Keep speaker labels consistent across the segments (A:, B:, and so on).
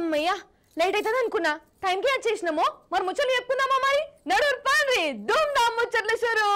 A: అమ్మయ్యా లేట్ అవుతుంది అనుకున్నా టైంకి వచ్చేసినాము మరి ముచ్చట్లు చెప్పుకుందామా మరి నడు పాండ్రి ధూమ్ ధామ్ ముచ్చట్లు షురు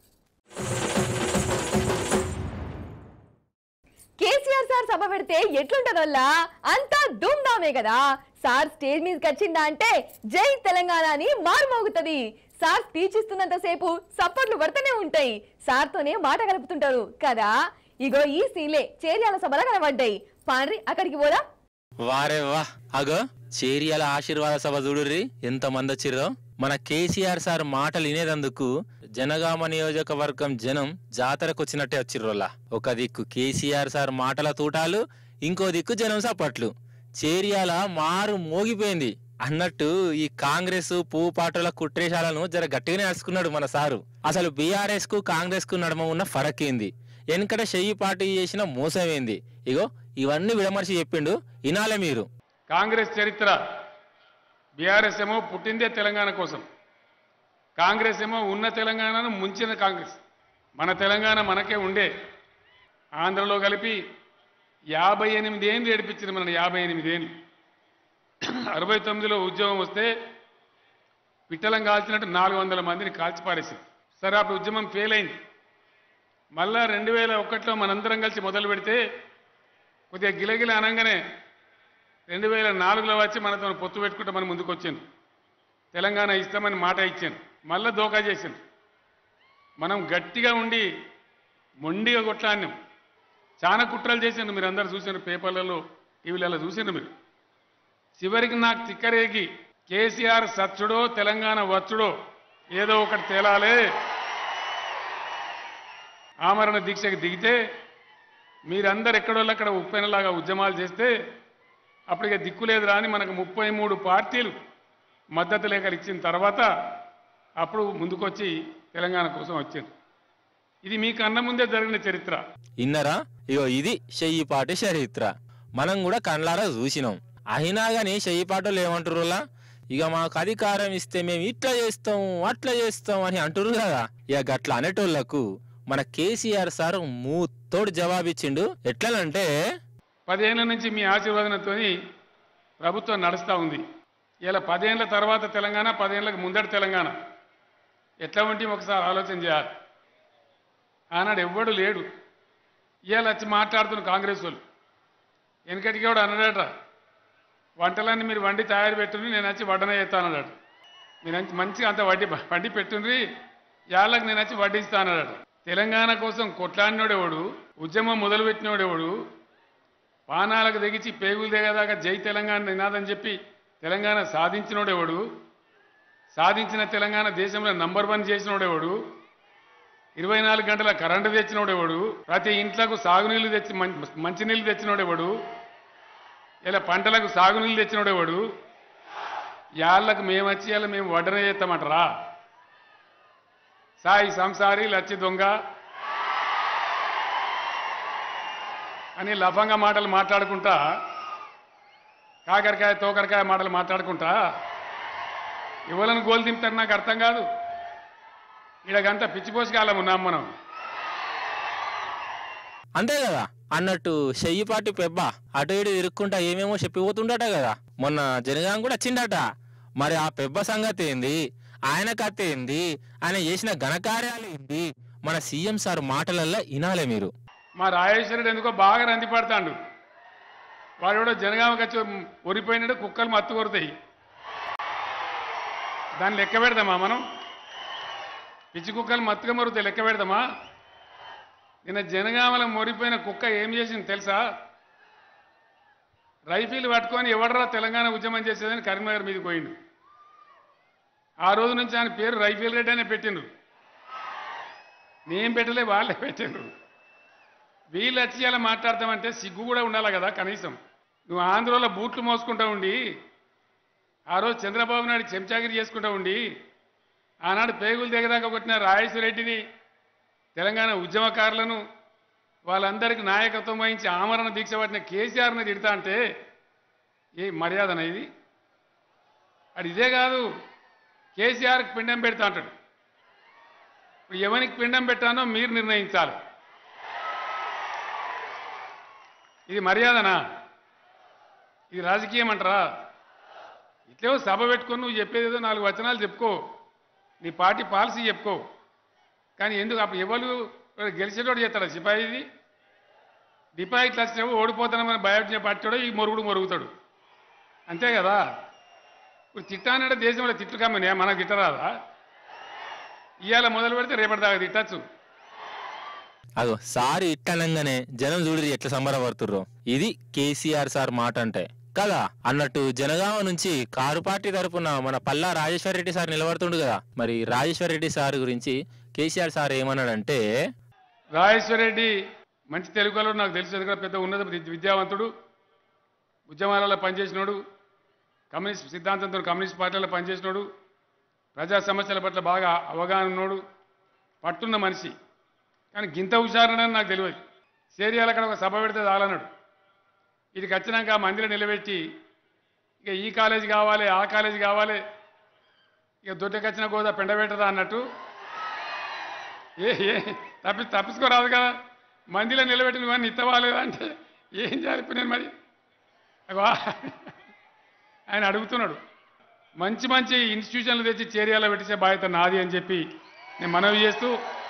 A: కేసీఆర్ సార్ సభ పెడితే ఎట్లుంటదోల్లా అంతా ధూమ్ ధామే కదా సార్ స్టేజ్ మీదకి వచ్చిందా అంటే జై తెలంగాణ అని మారుమోగుతుంది సార్ స్పీచ్ ఇస్తున్నంత సేపు సప్పట్లు పడుతూనే ఉంటాయి సార్తోనే మాట కలుపుతుంటారు కదా ఇగో ఈ సీన్లే చేర్యాల సభలో కనబడ్డాయి పాండ్రి అక్కడికి పోదా
B: వారే వా అగో చేరియాల ఆశీర్వాద సభ చూడుర్రి ఎంత మంది వచ్చిర్రో మన కేసీఆర్ సార్ మాటలు వినేదందుకు జనగామ నియోజకవర్గం జనం జాతరకు వచ్చినట్టే వచ్చిర్రోలా ఒక దిక్కు కేసీఆర్ సార్ మాటల తూటాలు ఇంకో దిక్కు జనం సప్పట్లు చేరియాల మారు మోగిపోయింది అన్నట్టు ఈ కాంగ్రెస్ పువ్వుపాటుల కుట్రేశాలను జర గట్టిగానే అరుచుకున్నాడు మన సారు అసలు బీఆర్ఎస్ కు కాంగ్రెస్ కు నడమ ఉన్న ఫరక్ ఏంది వెనకట చెయ్యి పార్టీ చేసిన మోసం ఏంది ఇగో ఇవన్నీ విడమర్చి చెప్పిండు ఇనాలే మీరు
C: కాంగ్రెస్ చరిత్ర బీఆర్ఎస్ ఏమో పుట్టిందే తెలంగాణ కోసం కాంగ్రెస్ ఏమో ఉన్న తెలంగాణను ముంచిన కాంగ్రెస్ మన తెలంగాణ మనకే ఉండే ఆంధ్రలో కలిపి యాభై ఎనిమిది ఏళ్ళు ఏడిపించింది మన యాభై ఎనిమిది ఏళ్ళు అరవై తొమ్మిదిలో ఉద్యమం వస్తే పిట్టలం కాల్చినట్టు నాలుగు వందల మందిని కాల్చిపారేసింది సరే అప్పుడు ఉద్యమం ఫెయిల్ అయింది మళ్ళా రెండు వేల ఒకటిలో మనందరం కలిసి మొదలు పెడితే కొద్దిగా గిలగిల అనగానే రెండు వేల నాలుగులో వచ్చి మనతో పొత్తు పెట్టుకుంటే మనం ముందుకు వచ్చాను తెలంగాణ ఇస్తామని మాట ఇచ్చాను మళ్ళా దోకా చేశాను మనం గట్టిగా ఉండి మొండిగా కొట్లాడినాం చాలా కుట్రలు చేశాను మీరు అందరు చూసారు పేపర్లలో టీవీలలో చూసారు మీరు చివరికి నాకు తిక్కరేగి కేసీఆర్ సచ్చుడో తెలంగాణ వచ్చుడో ఏదో ఒకటి తేలాలే ఆమరణ దీక్షకు దిగితే మీరందరు ఎక్కడోళ్ళు అక్కడ ఉప్పెనలాగా ఉద్యమాలు చేస్తే అప్పటికే దిక్కు లేదురా అని మనకు ముప్పై మూడు పార్టీలు మద్దతు లేఖలు ఇచ్చిన తర్వాత అప్పుడు ముందుకొచ్చి తెలంగాణ కోసం వచ్చారు ఇది మీ కన్న ముందే జరిగిన చరిత్ర
B: ఇన్నరా ఇగో ఇది చెయ్యిపాటి చరిత్ర మనం కూడా కండ్లారా చూసినాం అయినా గాని చెయ్యిపాటలు ఏమంటారులా ఇక మాకు అధికారం ఇస్తే మేము ఇట్లా చేస్తాం అట్లా చేస్తాం అని అంటురు కదా ఇక గట్ల అనేటోళ్లకు మన కేసీఆర్ సార్ మూతోడు జవాబిచ్చిండు ఎట్లనంటే
C: పదేళ్ల నుంచి మీ ఆశీర్వాదంతో ప్రభుత్వం నడుస్తూ ఉంది ఇలా పదేళ్ల తర్వాత తెలంగాణ పదేళ్లకు ముందటి తెలంగాణ ఎట్లా ఉంటే ఒకసారి ఆలోచన చేయాలి ఆనాడు ఎవ్వడు లేడు ఇవాళ వచ్చి మాట్లాడుతున్న కాంగ్రెస్ వాళ్ళు వెనకటికి కూడా అన్నాడట వంటలన్నీ మీరు వండి తయారు పెట్టుండ్రి నేను వచ్చి వడ్డన చేస్తానన్నాడు మీరు మంచి- మంచిగా అంత వడ్డీ వడ్డీ పెట్టుండ్రి యాళ్ళకి నేను వచ్చి వడ్డిస్తానన్నాడు తెలంగాణ కోసం కొట్లాడినోడెవడు ఉద్యమం మొదలుపెట్టినోడెవడు పానాలకు తెగించి పేగులు దిగదాకా జై తెలంగాణ నినాదని చెప్పి తెలంగాణ సాధించినోడెవడు సాధించిన తెలంగాణ దేశంలో నంబర్ వన్ చేసినోడెవడు ఇరవై నాలుగు గంటల కరెంటు తెచ్చినోడెవడు ప్రతి ఇంట్లకు సాగునీళ్లు తెచ్చి మం- మంచినీళ్ళు తెచ్చినోడెవడు ఇలా పంటలకు సాగునీళ్ళు తెచ్చినోడెవడు యాళ్ళకు మేము వచ్చి ఇలా మేము వడ్డన చేస్తామంటారా సాయి సంసారి లచ్చి దొంగ అని లఫంగా మాటలు మాట్లాడుకుంటా కాకరకాయ తోకరకాయ మాటలు మాట్లాడుకుంటా ఇవ్వలను గోలు దింపుతారు నాకు అర్థం కాదు ఇడగంతా పిచ్చిపోసికాలం ఉన్నాం మనం
B: అంతే కదా అన్నట్టు చెయ్యిపాటి పెబ్బ అటు ఇటు ఇరుక్కుంటా ఏమేమో చెప్పిపోతుండట కదా మొన్న జనగాం కూడా వచ్చిండట మరి ఆ పెబ్బ సంగతి ఏంది ఆయన కథ ఏంది ఆయన చేసిన ఘనకార్యాలు ఏంది మన సీఎం సార్ మాటలల్లో వినాలే మీరు
C: మా రాజేశ్వరుడు ఎందుకో బాగా రంది పడతాడు వాడు కూడా జనగామకి వచ్చి ఒరిపోయినాడు కుక్కలు మత్తు కొడతాయి దాన్ని లెక్క పెడదామా మనం పిచ్చి కుక్కలు మత్తుగా మరుగుతాయి లెక్క పెడదామా నిన్న జనగామలో మొరిపోయిన కుక్క ఏం చేసింది తెలుసా రైఫిల్ పట్టుకొని ఎవడరా తెలంగాణ ఉద్యమం చేసేదని కరీంనగర్ మీదకి పోయిండు ఆ రోజు నుంచి ఆయన పేరు రైఫిల్ రెడ్డి అనే పెట్టిండ్రు నేను పెట్టలే వాళ్ళే పెట్టిండ్రు వీళ్ళు వచ్చి ఇలా మాట్లాడతామంటే సిగ్గు కూడా ఉండాలి కదా కనీసం నువ్వు ఆంధ్రలో బూట్లు మోసుకుంటా ఉండి ఆ రోజు చంద్రబాబు నాయుడు చెంచాగిరి చేసుకుంటా ఉండి ఆనాడు పేగులు దిగదాకా కొట్టిన రాజేశ్వర రెడ్డిని తెలంగాణ ఉద్యమకారులను వాళ్ళందరికీ నాయకత్వం వహించి ఆమరణ దీక్ష పట్టిన కేసీఆర్ని తిడతా అంటే ఏ మర్యాదన ఇది అది ఇదే కాదు కేసీఆర్కి పిండం పెడతా అంటాడు ఇప్పుడు ఎవరికి పిండం పెట్టానో మీరు నిర్ణయించాలి ఇది మర్యాదనా ఇది రాజకీయం అంటారా ఇట్లేవో సభ పెట్టుకొని నువ్వు చెప్పేది ఏదో నాలుగు వచనాలు చెప్పుకో నీ పార్టీ పాలసీ చెప్పుకో కానీ ఎందుకు అప్పుడు ఎవరు గెలిచేటోడు చేస్తాడు సిపాయిది డిపాజిట్లు వచ్చినప్పుడు ఓడిపోతానమని భయం పట్టాడో ఈ మొరుగుడు మొరుగుతాడు అంతే కదా ఇప్పుడు తిట్టానంటే దేశంలో తిట్లు కమ్మని మనకు తిట్టరాదా ఇవాళ మొదలు పెడితే రేపటి దాకా తిట్టచ్చు
B: అగో సార్ ఇట్టనంగానే జనం చూడరి ఎట్లా సంబరపడుతుర్రో ఇది కేసీఆర్ సార్ మాట అంటే కదా అన్నట్టు జనగామ నుంచి కారు పార్టీ తరపున మన పల్లా రాజేశ్వర రెడ్డి సార్ నిలబడుతుండు కదా మరి రాజేశ్వర రెడ్డి సార్ గురించి కేసీఆర్ సార్ ఏమన్నాడంటే
C: రాజేశ్వర రెడ్డి మంచి తెలుగులో నాకు తెలుసు ఎందుకంటే పెద్ద ఉన్నత విద్య- విద్యావంతుడు ఉద్యమాలలో పనిచేసినోడు కమ్యూనిస్ట్ సిద్ధాంతంతో కమ్యూనిస్ట్ పార్టీలో పనిచేసినోడు ప్రజా సమస్యల పట్ల బాగా అవగాహన ఉన్నోడు పట్టున్న మనిషి కానీ గింత హుషారని నాకు తెలియదు సేరియాల అక్కడ ఒక సభ పెడితే చాలన్నాడు ఇదికి వచ్చినాక ఆ మందిలో నిలబెట్టి ఇక ఈ కాలేజీ కావాలి ఆ కాలేజీ కావాలి ఇక దొడ్డకొచ్చిన గోదా పెండబెట్టదా అన్నట్టు ఏ ఏ తప్పి తప్పించుకోరాదు కదా మందిలో నిలబెట్టి నువ్వన్నీ ఇత్తవాలేదా అంటే ఏం చేయాలి ఇప్పుడు నేను మరి అగో ఆయన అడుగుతున్నాడు మంచి మంచి ఇన్స్టిట్యూషన్లు తెచ్చి చేరియాలో పెట్టించే బాధ్యత నాది అని చెప్పి నేను మనవి చేస్తూ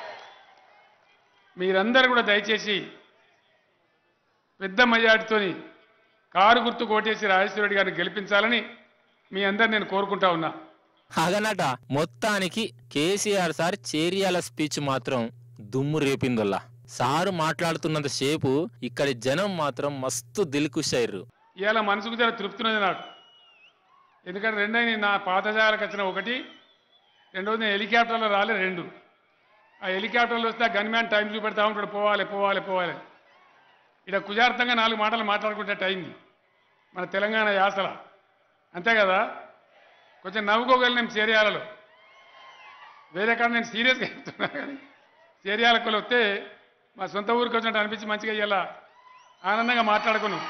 C: మీరందరూ కూడా దయచేసి పెద్ద మెజార్టీతోని కారు గుర్తు కోటేసి రాజేశ్వర రెడ్డి గారిని గెలిపించాలని మీ అందరు నేను కోరుకుంటా ఉన్నా
B: అగనట మొత్తానికి కేసీఆర్ సార్ చేరియాల స్పీచ్ మాత్రం దుమ్ము రేపిందల్లా సారు మాట్లాడుతున్నంత సేపు ఇక్కడి జనం మాత్రం మస్తు దిల్కుష్
C: ఇవాళ మనసుకు జర తృప్తున్నది నాకు ఎందుకంటే రెండైన నా పాతజాలకు వచ్చిన ఒకటి రెండోది నేను హెలికాప్టర్లో రాలే రెండు ఆ హెలికాప్టర్లో వస్తే ఆ గన్మ్యాన్ టైం చూపెడతా ఉంటాడు పోవాలి పోవాలి పోవాలి ఇక్కడ కుజార్థంగా నాలుగు మాటలు మాట్లాడుకుంటే అయింది మన తెలంగాణ యాసల అంతే కదా కొంచెం నవ్వుకోగలను చేరియాలలో వేరే కాడ నేను సీరియస్గా చెప్తున్నా కానీ చేరియాలకు వస్తే మా సొంత ఊరికి వచ్చినట్టు అనిపించి మంచిగా ఇలా ఆనందంగా మాట్లాడుకున్నాం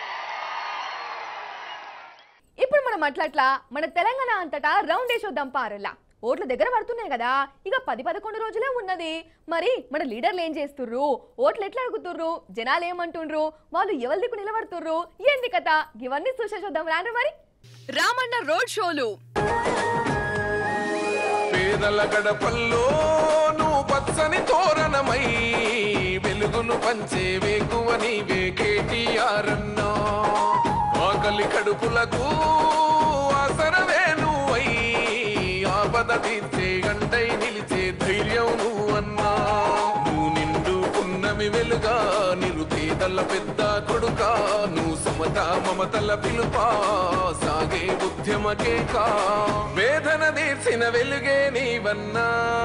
A: ఇప్పుడు మనం అట్లట్లా మన తెలంగాణ అంతటా రౌండ్ వేసొద్దాం పారల్లా ఓట్లు దగ్గర పడుతున్నాయి కదా ఇక పది పదకొండు రోజులే ఉన్నది మరి మన లీడర్లు ఏం చేస్తుర్రు ఓట్లు ఎట్లా అడుగుతుర్రు జనాలు ఏమంటుండ్రు వాళ్ళు ఎవరి దిక్కు నిలబడుతుర్రు ఏంది కథ ఇవన్నీ చూసేసొద్దాం రాండ్రు మరి రామన్న రోడ్ షోలు
D: పేదల గడపల్లో నువ్వు పచ్చని తోరణమై వెలుగును పంచే వేకువ నీవే కేటీఆర్ అన్నా ఆకలి కడుపులకు ఆసరవే నువ్వై ఆపద తీర్చే గంటై నిలిచే ధైర్యం నువ్వన్నా నువ్వు నిండు పున్నమి వెలుగా నిరుపేదల పెద్ద కొడుక నువ్వు సమత మమతల పిలుపా సాగే ఉద్యమకే కా వేదన తీర్చిన వెలుగే నీవన్నా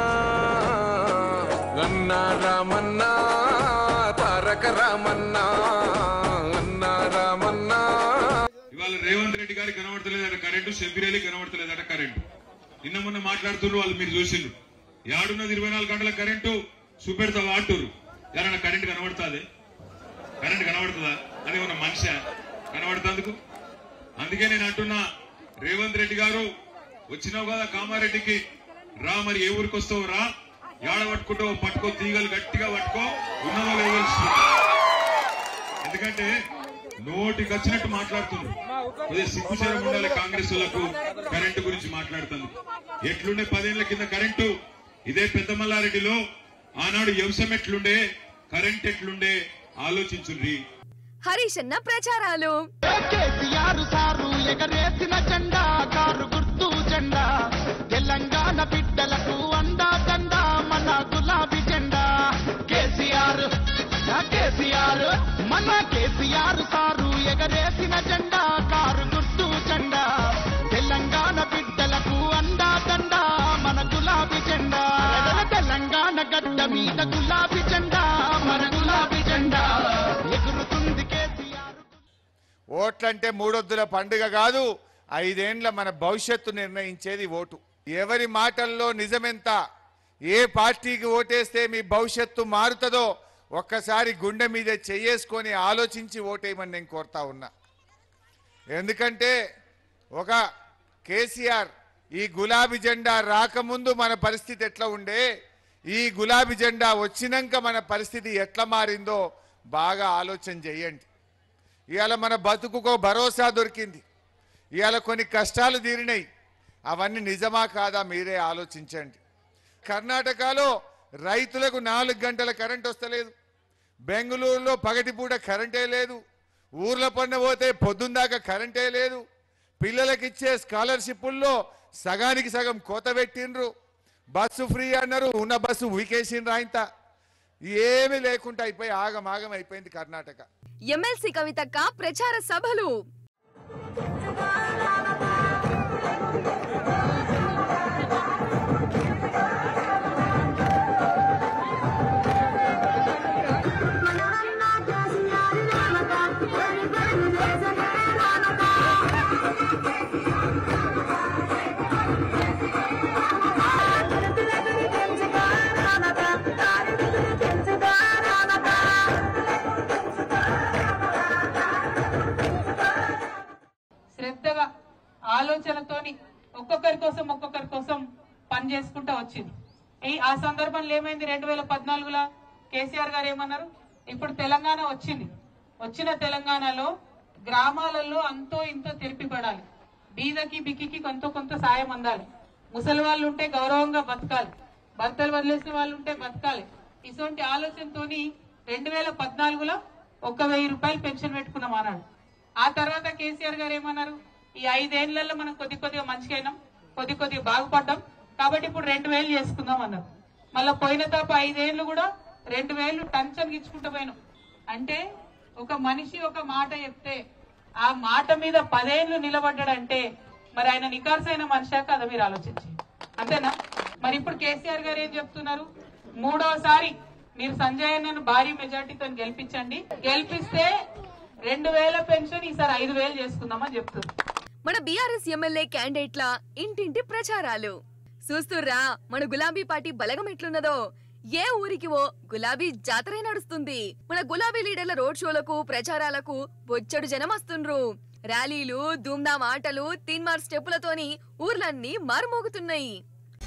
D: అన్నా రామన్నా తారక రామన్నా అన్నా రామన్నా
E: ఇవాళ రేవంత్ రెడ్డి గారికి కనబడతలేదట కరెంటు శంబిరేలి కనబడతలేదట కరెంటు నిన్న మొన్న మాట్లాడుతున్నారు వాళ్ళు మీరు చూసిండ్రు యాడున్నది ఇరవై నాలుగు గంటల కరెంటు చూపెడతావా అంటారు ఎవరైనా కరెంటు కనబడుతుంది కరెంటు కనబడుతుందా అది ఉన్న మనిషి కనబడుతందుకు అందుకే నేను అంటున్నా రేవంత్ రెడ్డి గారు వచ్చినావు కదా కామారెడ్డికి రా మరి ఏ ఊరికి వస్తావు రా యాడ పట్టుకుంటావు పట్టుకో తీగలు గట్టిగా పట్టుకో ఉన్నదో లేదో తెలుస్తుంది. ఎందుకంటే నోటికి వచ్చినట్టు మాట్లాడుతున్నారు కొద్దిగా సిగ్గుచరం ఉండాలి కాంగ్రెస్ వాళ్ళకు కరెంటు గురించి మాట్లాడుతుంది ఎట్లుండే పదేళ్ల కింద కరెంటు ఇదే పెద్ద మల్లారెడ్డిలో ఆనాడు వ్యవసాయం ఎట్లుండే కరెంట్ ఎట్లుండే ఆలోచించుండ్రి
A: హరీష్ అన్న ప్రచారాలు
F: కేసీఆర్ సారు ఎగరేసిన జెండా కారు గుర్తు జెండా తెలంగాణ బిడ్డలకు అండా దండా మన గులాబీ జెండా కేసీఆర్ నా కేసీఆర్ మన కేసీఆర్ సారు ఎగరేసిన జెండా కారు గుర్తు జెండా తెలంగాణ బిడ్డలకు అండా దండా మన గులాబీ జెండా తెలంగాణ గడ్డ మీద గులాబీ జెండా మన గులాబీ జెండా ఎగురుతుంది కేసీఆర్
G: ఓట్లంటే మూడొద్దుల పండుగ కాదు ఐదేండ్ల మన భవిష్యత్తు నిర్ణయించేది ఓటు ఎవరి మాటల్లో నిజమెంత ఏ పార్టీకి ఓటేస్తే మీ భవిష్యత్తు మారుతుందో ఒక్కసారి గుండె మీద చెయ్యేసుకొని ఆలోచించి ఓటేయమని నేను కోరుతా ఉన్నా ఎందుకంటే ఒక కేసీఆర్ ఈ గులాబీ జెండా రాకముందు మన పరిస్థితి ఎట్లా ఉండే ఈ గులాబీ జెండా వచ్చినాక మన పరిస్థితి ఎట్లా మారిందో బాగా ఆలోచన చేయండి ఇవాళ మన బతుకుకో భరోసా దొరికింది ఇవాళ కొన్ని కష్టాలు తీరినాయి అవన్నీ నిజమా కాదా మీరే ఆలోచించండి కర్ణాటకలో రైతులకు నాలుగు గంటల కరెంట్ వస్తలేదు బెంగళూరులో పగటిపూట కరెంటే లేదు ఊర్ల పన్ను పోతే పొద్దుందాకా కరెంటే లేదు పిల్లలకి ఇచ్చే స్కాలర్షిప్పుల్లో సగానికి సగం కోత పెట్టిండ్రు బస్సు ఫ్రీ అన్నారు ఉన్న బస్సు ఉరికేసిండ్రు ఆయన ఏమీ లేకుండా అయిపోయి ఆగం ఆగం అయిపోయింది కర్ణాటక
A: ఎమ్మెల్సీ కవితక్క ప్రచార సభలు
H: శ్రద్ధగా ఆలోచనతోని ఒక్కొక్కరి కోసం ఒక్కొక్కరి కోసం పని చేసుకుంటా వచ్చింది ఈ ఆ సందర్భంలో ఏమైంది రెండు వేల పద్నాలుగులో కేసీఆర్ గారు ఏమన్నారు ఇప్పుడు తెలంగాణ వచ్చింది వచ్చిన తెలంగాణలో గ్రామాలలో అంతో ఇంతో తెలిపి పడాలి బీదకి బిక్కికి కొంత కొంత సాయం అందాలి ముసలి వాళ్ళు ఉంటే గౌరవంగా బతకాలి భర్తలు వదిలేసిన వాళ్ళు ఉంటే బతకాలి ఇటువంటి ఆలోచనతోని రెండు వేల పద్నాలుగులో ఒక్క వెయ్యి రూపాయలు పెన్షన్ పెట్టుకున్నాం అన్నాడు ఆ తర్వాత కేసీఆర్ గారు ఏమన్నారు ఈ ఐదేళ్లలో మనం కొద్ది కొద్దిగా మంచిగైనాం కొద్ది కొద్దిగా బాగుపడ్డాం కాబట్టి ఇప్పుడు రెండు వేలు చేసుకుందాం అన్నారు మళ్ళీ పోయిన తప్ప ఐదేళ్లు కూడా రెండు వేలు టంచన్ ఇచ్చుకుంటూ పోయినాం అంటే ఒక మనిషి ఒక మాట చెప్తే ఆ మాట మీద పదేళ్లు నిలబడ్డాడంటే మరి ఆయన నికార్సైన మనిషా కదా మీరు ఆలోచించి అంతేనా మరి ఇప్పుడు కేసీఆర్ గారు ఏం చెప్తున్నారు మూడోసారి మీరు సంజయ్ అన్నను భారీ మెజార్టీతో గెలిపించండి గెలిపిస్తే రెండు వేల పెన్షన్ ఈసారి ఐదు వేలు చేసుకుందామని చెప్తున్నారు
A: మన బీఆర్ఎస్ ఎమ్మెల్యే క్యాండిడేట్ల ఇంటింటి ప్రచారాలు చూస్తుర్రా మన గులాబీ పార్టీ బలగం ఎట్లున్నదో ఏ ఊరికి ఓ గులాబీ జాతరే నడుస్తుంది మన గులాబీ లీడర్ల రోడ్ షోలకు ప్రచారాలకు బొచ్చడు జనం వస్తుండ్రు ర్యాలీలు ధూమ్ధామ్ ఆటలు తీన్మార్ స్టెప్పులతోని ఊర్లన్నీ మారుమోగుతున్నాయి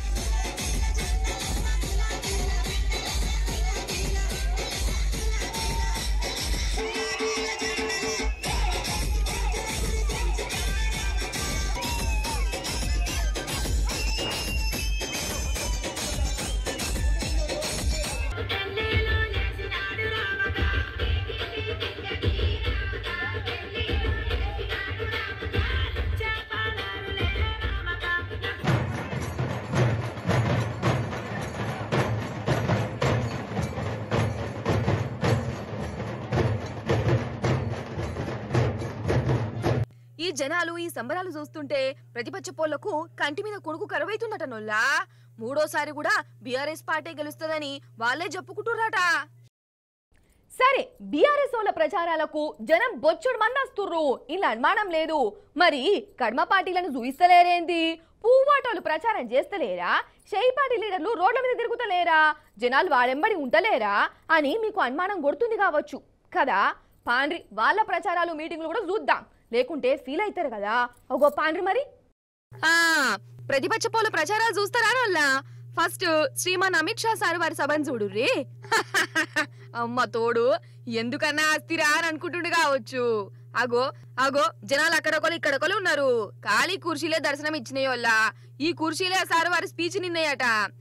A: ఈ జనాలు ఈ సంబరాలు చూస్తుంటే ప్రతిపక్ష పోళ్లకు కంటి మీద కొడుకు కరువైతుందట నొల్లా మూడోసారి కూడా బీఆర్ఎస్ పార్టీ గెలుస్తుందని వాళ్ళే చెప్పుకుంటుర్రట సరే బీఆర్ఎస్ వాళ్ళ ప్రచారాలకు జనం బొచ్చుడు మంది వస్తుర్రు ఇలా అనుమానం లేదు మరి కర్మ పార్టీలను చూయిస్తలేరేంది పువ్వాటోలు ప్రచారం చేస్తలేరా షెయి పార్టీ లీడర్లు రోడ్ల మీద తిరుగుతలేరా జనాలు వాడెంబడి ఉంటలేరా అని మీకు అనుమానం కొడుతుంది కావచ్చు కదా పాండ్రి వాళ్ళ ప్రచారాలు మీటింగ్లు కూడా చూద్దాం లేకుంటే ఫీల్ అవుతారు కదా ఒక పాండ్రి మరి ఆ ప్రతిపక్ష పోల ప్రచారాలు చూస్తారా వాళ్ళ ఫస్ట్ శ్రీమాన్ అమిత్ షా సార్ వారి సభను చూడుర్రి అమ్మ తోడు ఎందుకన్నా అస్థిరా అని అనుకుంటుండు కావచ్చు అగో అగో జనాలు అక్కడొకరు ఇక్కడొకరు ఉన్నారు ఖాళీ కుర్చీలే దర్శనం ఇచ్చినాయి వాళ్ళ ఈ కుర్చీలే సార్ వారి స్పీచ్ నిన్నాయట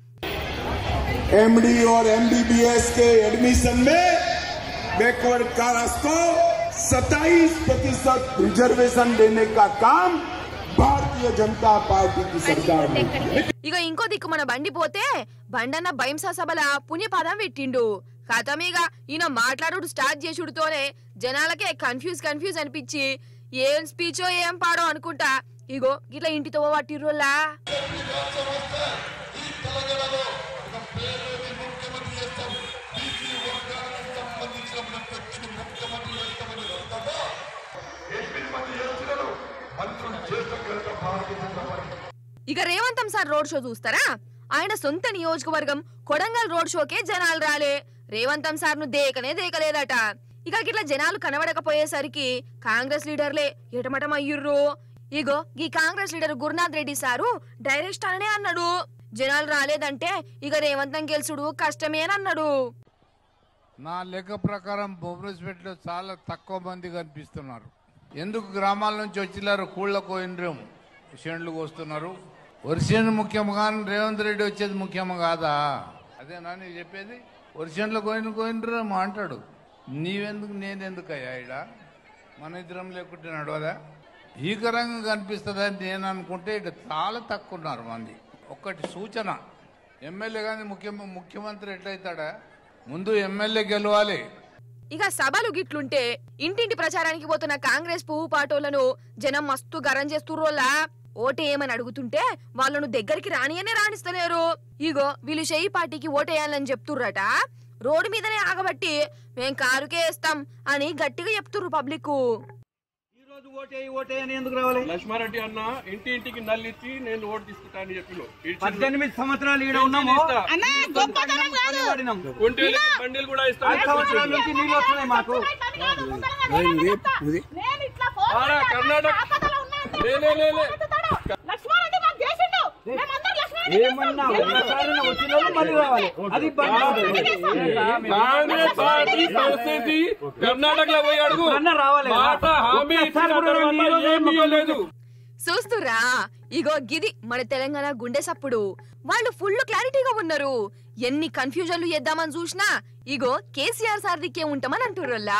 I: एमडी और एमबीबीएस के एडमिशन में बैकवर्ड क्लास को 27 प्रतिशत रिजर्वेशन देने का काम भारतीय जनता पार्टी की सरकार ने
A: ఇక ఇంకో దిక్కు మన బండి పోతే బండన్న భయంసా సభల పుణ్యపాదం పెట్టిండు కథమీగా ఈయన మాట్లాడుడు స్టార్ట్ చేసుడుతోనే జనాలకే కన్ఫ్యూజ్ కన్ఫ్యూజ్ అనిపించి ఏం స్పీచో ఏం పాడో అనుకుంటా ఇగో ఇట్లా ఇంటితో పట్టిర్రోల్లా ఇక రేవంతం సార్ రోడ్ షో చూస్తారా ఆయన సొంత నియోజకవర్గం కొడంగల్ రోడ్ షోకే జనాలు రాలే రేవంతం సార్ ను దేకనే దేకలేదట ఇక ఇట్లా జనాలు కనబడకపోయేసరికి కాంగ్రెస్ లీడర్లే ఎటమటం అయ్యుర్రు ఇగో ఈ Congress leader Gurunath Reddy sir direct అననే అన్నాడు జనాలు రాలేదంటే ఇక రేవంతం గెలుచుడు కష్టమే అని అన్నాడు
J: నా లెక్క ప్రకారం భువనేశ్వర్లో చాలా తక్కువ మంది కనిపిస్తున్నారు ఎందుకు గ్రామాల నుంచి వచ్చినారు కూళ్ళ కోయినరేం చేండ్లు కోస్తున్నారు వర్షం ముఖ్యం కానీ రేవంత్ రెడ్డి వచ్చేది ముఖ్యం కాదా అదేనా నేను చెప్పేది వర్షంలో కోయిన కోయినరేమో అంటాడు నీవెందుకు నేనెందుకు అయ్యా ఈడ మన ఇద్దరం లేకుంటే నడవదా భీకరంగా కనిపిస్తుందని నేను అనుకుంటే ఇక్కడ చాలా తక్కువ ఉన్నారు మంది ఒక్కటి సూచన ఎమ్మెల్యే కానీ ముఖ్య ముఖ్యమంత్రి ఎట్లయితాడా ముందు ఎమ్మెల్యే గెలవాలి
A: ఇక సభలు గిట్లుంటే ఇంటింటి ప్రచారానికి పోతున్న కాంగ్రెస్ పువ్వు పాటోళ్లను జనం మస్తు గరం చేస్తుర్రోలా ఓటేయమని అడుగుతుంటే వాళ్ళను దగ్గరికి రానియనే రాణిస్తలేరు ఇగో వీళ్ళు చెయ్యి పార్టీకి ఓటేయాలని చెప్తుర్రట రోడ్డు మీదనే ఆగబట్టి మేం కారుకే వేస్తాం అని గట్టిగా చెప్తుర్రు పబ్లిక్
K: లక్ష్మారెడ్డి అన్న ఇంటి ఇంటికి నల్లిచ్చి నేను ఓటు తీసుకుంటా అని చెప్పిన
L: పద్దెనిమిది సంవత్సరాలు ఈడ ఉన్నాము
K: ఒంటేళ్ళకి బండిలు కూడా ఇస్తా
L: ఐదు సంవత్సరాల నుంచి నీళ్ళు వస్తున్నాయి మాకు
K: ఆడ కర్ణాటక లే, లే, లే, లే.
L: ఏమన్నా ఒకసారి వచ్చిన వాళ్ళు మళ్ళీ రావాలి అది
K: కాంగ్రెస్ పార్టీ పరిస్థితి కర్ణాటకలో పోయి అడుగు
L: అన్న రావాలి కదా.
K: మాట హామీ ఇచ్చిన
L: ఒక్కసారి కూడా
K: తర్వాత
L: ఈ రోజు
K: ఏమీ ఇవ్వలేదు
A: చూస్తురా ఇగో గిది మన తెలంగాణ గుండె సప్పుడు వాళ్ళు ఫుల్ క్లారిటీగా ఉన్నారు ఎన్ని కన్ఫ్యూజన్లు చేద్దామని చూసినా ఇగో కేసీఆర్ సార్ దిక్కే ఉంటామని అంటుర్రల్లా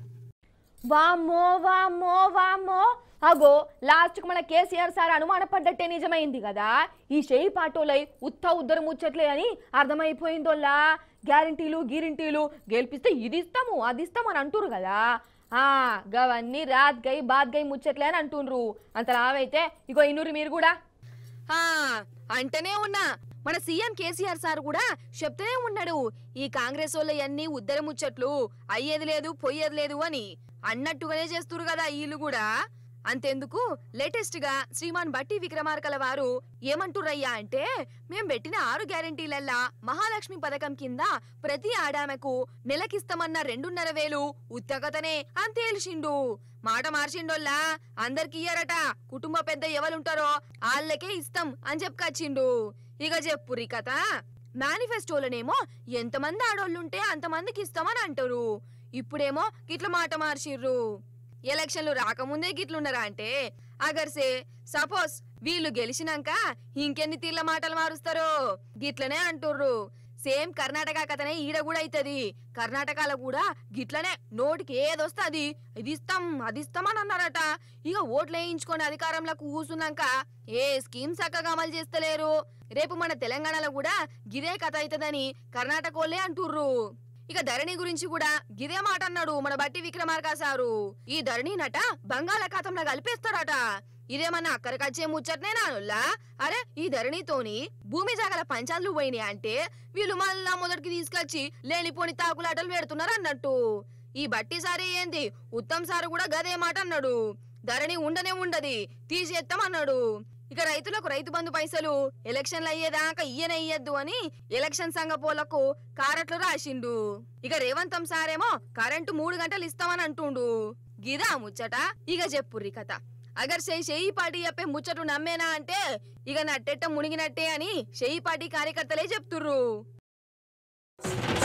A: వామ్మో వామ్మో వామ్మో అగో లాస్ట్ కు మన కేసీఆర్ సార్ అనుమానపడ్డట్టే నిజమైంది కదా ఈ షేయి పాటోలై ఉత్త ఉద్దరు ముచ్చట్లే అని అర్థమైపోయిందోల్లా గ్యారంటీలు గీరింటీలు గెలిపిస్తే ఇది ఇస్తాము అది ఇస్తాము అని అంటురు కదా ఆ గవన్నీ రాత్ గై బాత్ గై ముచ్చట్లే అని అంటుండ్రు అంత లావైతే ఇగో ఇన్నూరు మీరు కూడా ఆ, అంటనే ఉన్నా మన సీఎం కేసీఆర్ సార్ కూడా చెప్తూనే ఉన్నాడు ఈ కాంగ్రెస్ వాళ్ళ అన్ని ఉద్దర ముచ్చట్లు అయ్యేది లేదు పోయేది లేదు అని అన్నట్టుగానే చేస్తురు కదా వీళ్ళు కూడా అంతెందుకు లేటెస్ట్ గా శ్రీమాన్ బట్టి విక్రమార్కల వారు ఏమంటుర్రయ్యా అంటే మేం పెట్టిన ఆరు గ్యారెంటీలల్లా మహాలక్ష్మి పథకం కింద ప్రతి ఆడామెకు నెలకిస్తామన్న రెండున్నర వేలు ఉత్తగతనే అని తేల్చిండు మాట మార్చిండోల్లా అందరికి ఇయ్యారట కుటుంబ పెద్ద ఎవరుంటారో వాళ్ళకే ఇస్తాం అని చెప్పుకొచ్చిండు ఇక చెప్పురి కథ మేనిఫెస్టోలనేమో ఎంతమంది ఆడోళ్ళుంటే అంతమందికి ఇస్తామని అంటారు ఇప్పుడేమో గిట్ల మాట మార్చిర్రు ఎలక్షన్లు రాకముందే గిట్లున్నారా అంటే అగర్సే సపోజ్ వీళ్ళు గెలిచినాక ఇంకెన్ని తీర్ల మాటలు మారుస్తారో గిట్లనే అంటుర్రు సేమ్ కర్ణాటక కథనే ఈడ కూడా అయితది కర్ణాటకలో కూడా గిట్లనే నోటికి ఏదొస్తే అది ఇది ఇస్తాం అది ఇస్తాం అని అన్నారట ఇక ఓట్లు వేయించుకొని అధికారంలోకి కూసున్నాక ఏ స్కీమ్ చక్కగా అమలు చేస్తలేరు రేపు మన తెలంగాణలో కూడా గిదే కథ అవుతుందని కర్ణాటక వాళ్ళే అంటుర్రు ఇక ధరణి గురించి కూడా గిదే మాట అన్నాడు మన బట్టి విక్రమార్క సారు ఈ ధరణి నట బంగాళాఖాతంలో కలిపేస్తాడట ఇదేమన్నా అక్కడికచ్చే ముచ్చట్నే నానుల్లా అరే ఈ ధరణితోని భూమి జాగల పంచాలు పోయినాయి అంటే వీళ్ళు మళ్ళా మొదటికి తీసుకొచ్చి లేనిపోని తాకులాటలు పెడుతున్నారు అన్నట్టు ఈ బట్టి సారే ఏంది ఉత్తమ్ సారు కూడా గదే మాట అన్నాడు ధరణి ఉండనే ఉండది తీసేస్తాం అన్నాడు ఇక రైతులకు రైతు బంధు పైసలు ఎలక్షన్లు అయ్యేదాకా ఇయ్యనే ఇయ్యద్దు అని ఎలక్షన్ సంఘ పోలకు కారట్లు రాసిండు ఇక రేవంతం సారేమో కరెంటు మూడు గంటలు ఇస్తామని అంటుండు గిదా ముచ్చట ఇక చెప్పుర్రి కథ అగర్ చెయ్యి చెయ్యి పార్టీ చెప్పే ముచ్చటు నమ్మేనా అంటే ఇక నట్టెట్ట మునిగినట్టే అని చెయ్యి పార్టీ కార్యకర్తలే చెప్తుర్రు